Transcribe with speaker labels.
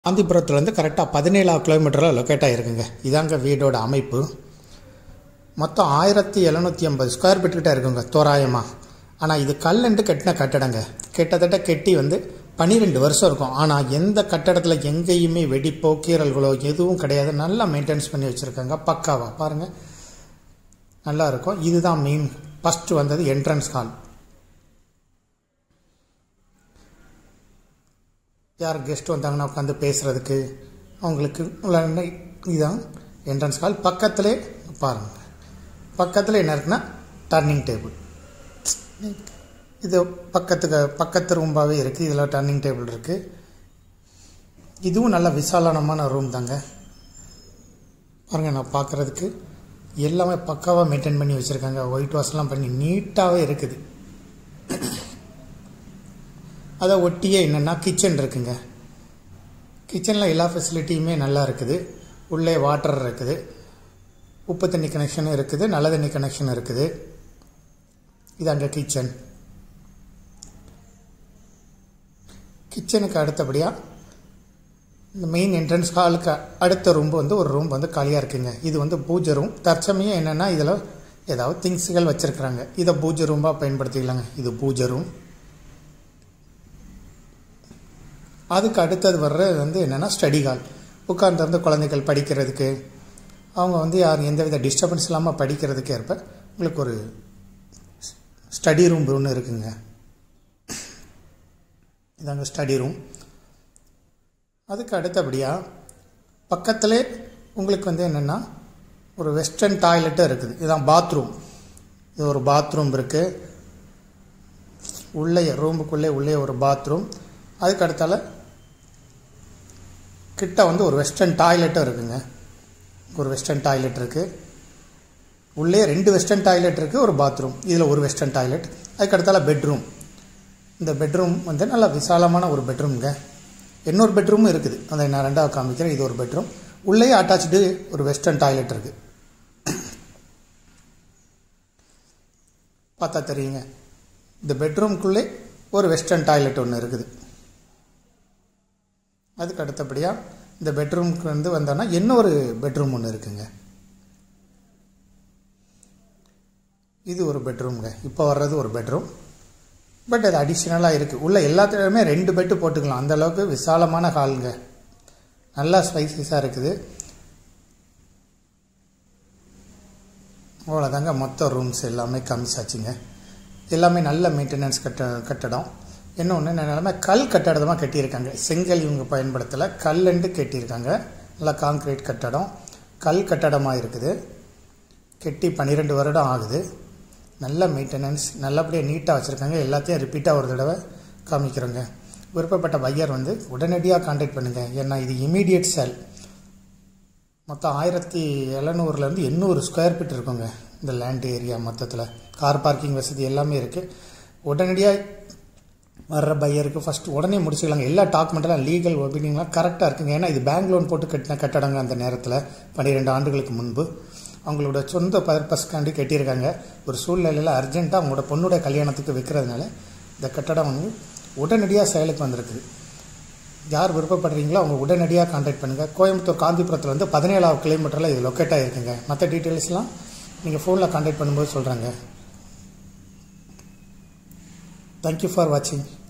Speaker 1: காந்திபுரத்துலேருந்து கரெக்டாக பதினேழாவது கிலோமீட்டரில் லொக்கேட் ஆகிருக்குங்க இதாங்க வீடோட அமைப்பு மொத்தம் ஆயிரத்தி எழுநூற்றி ஐம்பது ஸ்கொயர் ஃபீட் கிட்ட இருக்குங்க தோராயமாக ஆனால் இது கல்லண்டு கட்டின கட்டடங்க கிட்டத்தட்ட கெட்டி வந்து பன்னிரெண்டு வருஷம் இருக்கும் ஆனால் எந்த கட்டடத்தில் எங்கேயுமே வெடிப்போ கீறல்களோ எதுவும் கிடையாது நல்லா மெயின்டைன்ஸ் பண்ணி வச்சுருக்காங்க பக்காவா பாருங்கள் நல்லா இருக்கும் இதுதான் மெயின் ஃபஸ்ட்டு வந்தது என்ட்ரன்ஸ் ஹால் யார் கெஸ்ட் வந்தாங்கன்னா உட்காந்து பேசுகிறதுக்கு அவங்களுக்கு உள்ள இதுதான் என்ட்ரன்ஸ் ஹால் பக்கத்திலே பாருங்கள் பக்கத்தில் என்ன இருக்குன்னா டர்னிங் டேபிள் இது பக்கத்துக்கு பக்கத்து ரூம்பாகவே இருக்குது இதில் டர்னிங் டேபிள் இருக்குது இதுவும் நல்ல விசாலனமான ரூம் தாங்க பாருங்கள் நான் பார்க்குறதுக்கு எல்லாமே பக்காவாக மெயின்டைன் பண்ணி வச்சுருக்காங்க ஒயிட் வாஷ்லாம் பண்ணி நீட்டாகவே இருக்குது அதை ஒட்டியே என்னென்னா கிச்சன் இருக்குங்க கிச்சனில் எல்லா ஃபெசிலிட்டியுமே நல்லா இருக்குது உள்ளே வாட்டர் இருக்குது உப்பு தண்ணி கனெக்ஷன் இருக்குது நல்ல தண்ணி கனெக்ஷன் இருக்குது இது அங்கே கிச்சன் கிச்சனுக்கு அடுத்தபடியாக இந்த மெயின் என்ட்ரன்ஸ் ஹாலுக்கு அடுத்த ரூம் வந்து ஒரு ரூம் வந்து காலியாக இருக்குங்க இது வந்து பூஜை ரூம் தற்சமயம் என்னென்னா இதில் ஏதாவது திங்ஸுகள் வச்சுருக்குறாங்க இதை பூஜை ரூமாக பயன்படுத்திக்கலாங்க இது பூஜை ரூம் அதுக்கு அடுத்தது வர்றது வந்து என்னென்னா ஸ்டடி ஹால் உட்கார்ந்து குழந்தைகள் படிக்கிறதுக்கு அவங்க வந்து யாரும் எந்தவித டிஸ்டர்பன்ஸ் இல்லாமல் படிக்கிறதுக்கு ஏற்ப உங்களுக்கு ஒரு ஸ்டடி ரூம் ஒன்று இருக்குங்க இதாங்க ஸ்டடி ரூம் அதுக்கு அடுத்தபடியாக பக்கத்திலே உங்களுக்கு வந்து என்னென்னா ஒரு வெஸ்டர்ன் டாய்லெட்டும் இருக்குது இதுதான் பாத்ரூம் இது ஒரு பாத்ரூம் இருக்குது உள்ளே ரூமுக்குள்ளே உள்ளே ஒரு பாத்ரூம் அதுக்கு அடுத்தால கிட்ட வந்து ஒரு வெஸ்டர்ன் டாய்லெட்டும் இருக்குங்க ஒரு வெஸ்டர்ன் டாய்லெட் இருக்குது உள்ளே ரெண்டு வெஸ்டர்ன் டாய்லெட் இருக்குது ஒரு பாத்ரூம் இதில் ஒரு வெஸ்டர்ன் டாய்லெட் அதுக்கு அடுத்தால பெட்ரூம் இந்த பெட்ரூம் வந்து நல்லா விசாலமான ஒரு பெட்ரூம்ங்க இன்னொரு பெட்ரூமும் இருக்குது அதை நான் ரெண்டாவது காமிக்கிறேன் இது ஒரு பெட்ரூம் உள்ளே அட்டாச்சு ஒரு வெஸ்டர்ன் டாய்லெட் இருக்குது பார்த்தா தெரியுங்க இந்த பெட்ரூம்குள்ளே ஒரு வெஸ்டர்ன் டாய்லெட் ஒன்று இருக்குது அதுக்கு அடுத்தபடியாக இந்த பெட்ரூமுக்கு வந்து வந்தோன்னா இன்னொரு பெட்ரூம் ஒன்று இருக்குங்க இது ஒரு பெட்ரூம்ங்க இப்போ வர்றது ஒரு பெட்ரூம் பட் அது அடிஷ்னலாக இருக்குது உள்ள எல்லாத்துலேயுமே ரெண்டு பெட்டு போட்டுக்கலாம் அந்த அளவுக்கு விசாலமான ஹாலுங்க நல்லா ஸ்பைசஸாக இருக்குது அவ்வளோதாங்க மொத்த ரூம்ஸ் எல்லாமே காமிச்சாச்சுங்க எல்லாமே நல்ல மெயின்டெனன்ஸ் கட்ட கட்டடம் இன்னொன்று நிலைமை கல் கட்டடமாக கட்டியிருக்காங்க செங்கல் இவங்க பயன்படுத்தலை கல்லுண்டு கட்டியிருக்காங்க நல்லா காங்க்ரீட் கட்டடம் கல் கட்டடமாக இருக்குது கெட்டி பன்னிரெண்டு வருடம் ஆகுது நல்ல மெயின்டெனன்ஸ் நல்லபடியாக நீட்டாக வச்சுருக்காங்க எல்லாத்தையும் ரிப்பீட்டாக ஒரு தடவை காமிக்கிறோங்க விருப்பப்பட்ட பையர் வந்து உடனடியாக காண்டாக்ட் பண்ணுங்கள் ஏன்னா இது இமீடியட் சேல் மொத்தம் ஆயிரத்தி எழுநூறுலேருந்து எண்ணூறு ஸ்கொயர் ஃபீட் இருக்குங்க இந்த லேண்ட் ஏரியா மொத்தத்தில் கார் பார்க்கிங் வசதி எல்லாமே இருக்குது உடனடியாக வர்ற பையருக்கு ஃபஸ்ட்டு உடனே முடிச்சுக்கலாங்க எல்லா டாக்குமெண்ட்டெல்லாம் லீகல் ஒபீனியன்லாம் கரெக்டாக இருக்குங்க ஏன்னா இது பேங்க் லோன் போட்டு கட்டின கட்டடங்க அந்த நேரத்தில் பன்னிரெண்டு ஆண்டுகளுக்கு முன்பு அவங்களோட சொந்த பர்பஸ்க்காண்டி கட்டியிருக்காங்க ஒரு சூழ்நிலையில் அர்ஜென்ட்டாக அவங்களோட பொண்ணுடைய கல்யாணத்துக்கு விற்கிறதுனால இந்த கட்டடம் வந்து உடனடியாக செயலுக்கு வந்திருக்குது யார் விருப்பப்படுறீங்களோ அவங்க உடனடியாக காண்டாக்ட் பண்ணுங்கள் கோயம்புத்தூர் காந்திபுரத்தில் வந்து பதினேழாவது கிலோமீட்டரில் இது லொக்கேட் ஆகிருக்குங்க மற்ற டீட்டெயில்ஸ்லாம் நீங்கள் ஃபோனில் காண்டாக்ட் பண்ணும்போது சொல்கிறாங்க தேங்க்யூ ஃபார் வாட்சிங்